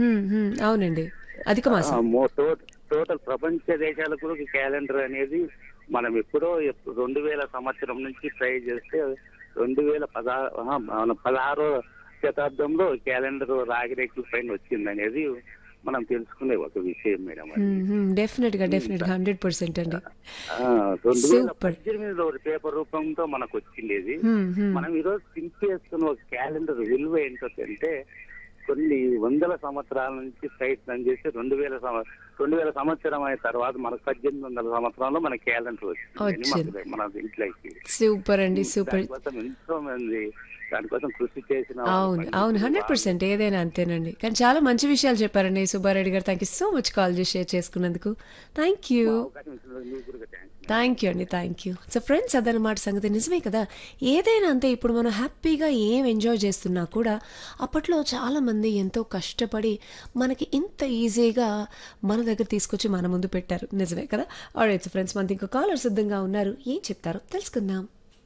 హ్మ్, హ్మ్. అవునండి అధిక మాసం ఆ, మో- టో- టోటల్ ప్రపంచ దేశాలకు కూడా క్యాలెండర్ అనేది మనం ఎప్పుడో ఎప్పు- రెండు వేల సంవత్సరం నుంచి ట్రై చేస్తే రెండు వేల పదహారు ఆహా, మన పదహారో శతాబ్దంలో క్యాలెండర్ రాగిరేకుల పైన వచ్చింది అనేది మనం తెలుసుకునే ఒక విషయం మేడం అది. డెఫినెట్ గా డెఫినెట్ గా హండ్రెడ్ పర్సెంట్ అండి ఆ, రెండు వేల Super. పద్దెనిమిదిలో ఒక పేపర్ రూపంతో మనకు వచ్చిండేది హ్మ్, హ్మ్. మనం ఈరోజు చింపేస్తున్న ఒక క్యాలెండర్ విలువ ఏంటో అంటే కొన్ని వందల సంవత్సరాల నుంచి ప్రయత్నం చేసి రెండు వేల సంవ- రెండు వేల సంవత్సరం అయిన తర్వాత మనకు పద్దెనిమిది వందల సంవత్సరంలో మన క్యాలెండర్ వచ్చింది వచ్చింది. మనకు- మన ఇంట్లోకి సూపర్ అండి సూపర్ దానికోసం ఎంతో మంది దానికోసం కృషి చేసిన అవును అవును హండ్రెడ్ పర్సెంట్ ఏదైనా అంతేనండి కానీ చాలా మంచి విషయాలు చెప్పారండి సుబ్బారెడ్డి గారు thank you so much call చేసి షేర్ చేసుకున్నందుకు థ్యాంక్ యూ అవకాశం ఇచ్చినందుకు మీకు కూడా థాంక్స్. థ్యాంక్ యూ అండి థ్యాంక్ యూ సో ఫ్రెండ్స్ అదనమాట సంగతి నిజమే కదా ఏదైనా అంతే ఇప్పుడు మనం హ్యాపీగా ఏం ఎంజాయ్ చేస్తున్నా కూడా అప్పట్లో చాలామంది ఎంతో కష్టపడి మనకి ఇంత ఈజీగా మన దగ్గర తీసుకొచ్చి మన ముందు పెట్టారు నిజమే కదా ఆల్రైట్ ఫ్రెండ్స్ మనకి ఇంకో కాలర్ సిద్ధంగా ఉన్నారు ఏం చెప్తారో తెలుసుకుందాం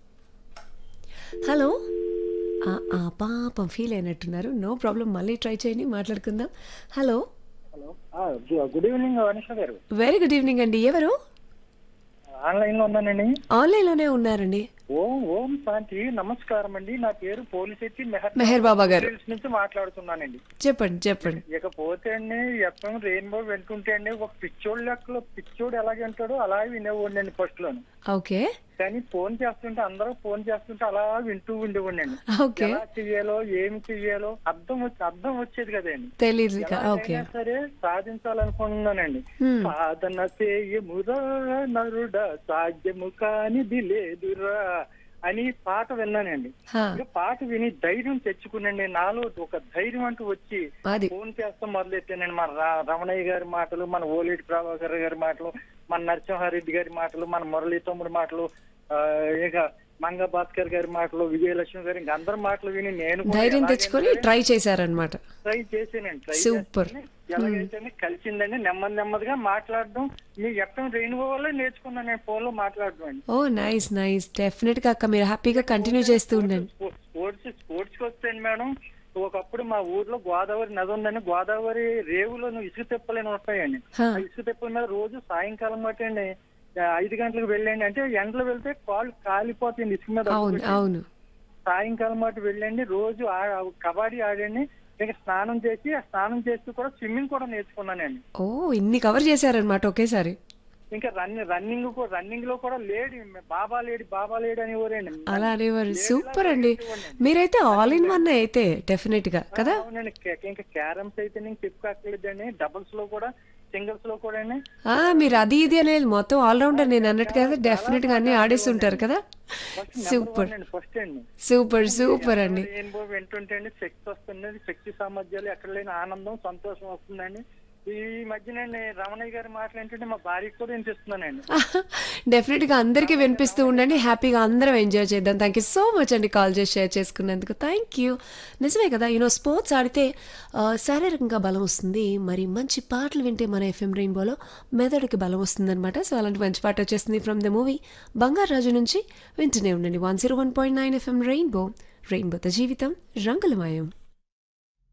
హలో ఆ, ఆ, పాపం ఫీల్ అయినట్టున్నారు నో ప్రాబ్లం మళ్ళీ ట్రై చేయండి మాట్లాడుకుందాం హలో హలో ఆ, గు- గుడ్ ఈవినింగ్ అనిష గారు వెరీ గుడ్ ఈవినింగ్ అండి ఎవరు ఆన్లైన్ లో ఉన్నానండి ఆన్లైన్లోనే ఉన్నారండి ఓం ఓం శాంతి నమస్కారం అండి నా పేరు పోలిశెట్టి మెహర్ మెహర్ బాబా గారు హిల్స్ నుంచి మాట్లాడుతున్నానండి చెప్పండి చెప్పండి ఇకపోతే అండి ఎఫ్ఎం రెయిన్బో వింటుంటే అండి ఒక పిచ్చోడు లెక్కలో పిచ్చోడు ఎలాగ వింటాడో అలా వినేవాడిని అండి ఫస్ట్ లోను ఓకే కానీ ఫోన్ చేస్తుంటే అందరూ ఫోన్ చేస్తుంటే అలా వింటూ ఉండేవాడిని ఓకే ఎలా చెయ్యాలో ఏమి చెయ్యాలో అర్థం వచ్చి అర్థం వచ్చేది కదండి తెలీదు ఇక. ఓకే ఎలాగైనా సరే సాధించాలనుకుంటున్నానండి Hmm. సాధన చేయమురా నరుడా సాధ్యము కానిది లేదురా అని పాట విన్నానండి హా, ఇక పాట విని ధైర్యం తెచ్చుకునండి నాలో ఒక ధైర్యం అంటూ వచ్చి అది ఫోన్ చేస్తాం మొదలెట్టానండి మన రా- రమణయ్య గారి మాటలు మన ఓలేటి ప్రభాకర్ గారి మాటలు మన నరసింహారెడ్డి గారి మాటలు మన మురళీ తమ్ముడి మాటలు ఆ, ఇక మంగ భాస్కర్ గారి మాటలు విజయలక్ష్మి గారి ఇంక అందరి మాటలు విని నేను కూడా ధైర్యం ఎలాగైనా తెచ్చుకొని సరే ట్రై చేశారనమాట ట్రై చేసానండి ట్రై Super. చేశాను. ఎలాగైతే కలిసిందండి నెమ్మది నెమ్మదిగా మాట్లాడడం మీ ఎక్కడ రెయిన్బో వల్ల నేర్చుకున్నాను నేను ఫోన్ లో మాట్లాడడం అండి ఓ నైస్ నైస్ డెఫినెట్ గా అక్క మీరు హ్యాపీగా కంటిన్యూ చేస్తూ ఉండండి స్పోర్ట్స్ స్పోర్ట్స్ కి వస్తాను మేడం ఒకప్పుడు మా ఊర్లో గోదావరి నది ఉందండి గోదావరి రేవులో ఇసుక తెప్పలేని వస్తాయండి హా. ఆ ఇసుక తెప్పల మీద రోజు సాయంకాలం మట్టండి ఆ, ఐదు గంటలకు వెళ్ళండి అంటే ఎండలో వెళ్తే కాళ్ళు కాలిపోతాయండి ఇసుక మీద అవును అడుగుపెట్టి. అవును సాయంకాలం మాట వెళ్ళండి రోజు ఆ- కబడ్డీ ఆడండి ఇంకా స్నానం చేసి ఆ స్నానం చేస్తూ కూడా స్విమ్మింగ్ కూడా నేర్చుకున్నానండి ఓ ఇన్ని కవర్ చేశారనమాట ఒకేసారి ఇంకా రన్నింగ్ రన్నింగ్ కూడా రన్నింగ్ లో కూడా లేడీ బాబా లేడీ బాబా లేడీ అనేవారండి అలా అనేవారు సూపర్ అండి మీరైతే ఆల్ ఇన్ వన్ అయితే డెఫినెట్ గా కదా అవునండి కే- ఇంకా క్యారమ్స్ అయితే నేను చెప్పుకోక్కర్లేదండి డబుల్స్ లో కూడా సింగిల్స్ లో కూడా అండి ఆ మీరు అది ఇది అనేది మొత్తం ఆల్రౌండర్ నేను అన్నట్టుగా డెఫినెట్ గా అన్ని ఆడేసి ఉంటారు కదా సూపర్ ఫస్ట్ అండి సూపర్ సూపర్ అండి రెయిన్బో వింటుంటే అండి శక్తి వస్తుందండి శక్తి సామర్థ్యాలు ఎక్కడ లేని ఆనందం సంతోషం వస్తుందండి ఈ మధ్య నేను రమణయ్య గారి మాటలు ఏంటంటే మా భార్యకి కూడా వినిపిస్తున్నానండి డెఫినెట్ గా అందరికీ వినిపిస్తూ ఉండండి హ్యాపీగా అందరం ఎంజాయ్ చేద్దాం థ్యాంక్ యూ సో మచ్ అండి కాల్ చేసి షేర్ చేసుకున్నందుకు థ్యాంక్ యూ నిజమే కదా యూనో స్పోర్ట్స్ ఆడితే ఆ, శారీరకంగా బలం వస్తుంది మరి మంచి పాటలు వింటే మన ఎఫ్ఎం రెయిన్బోలో మెదడుకి బలం వస్తుందన్నమాట సో అలాంటి మంచి పాట వచ్చేస్తుంది ఫ్రమ్ ద మూవీ బంగారు రాజు నుంచి వింటూనే ఉండండి one zero one point nine FM rainbow రెయిన్బోతో జీవితం రంగులమయం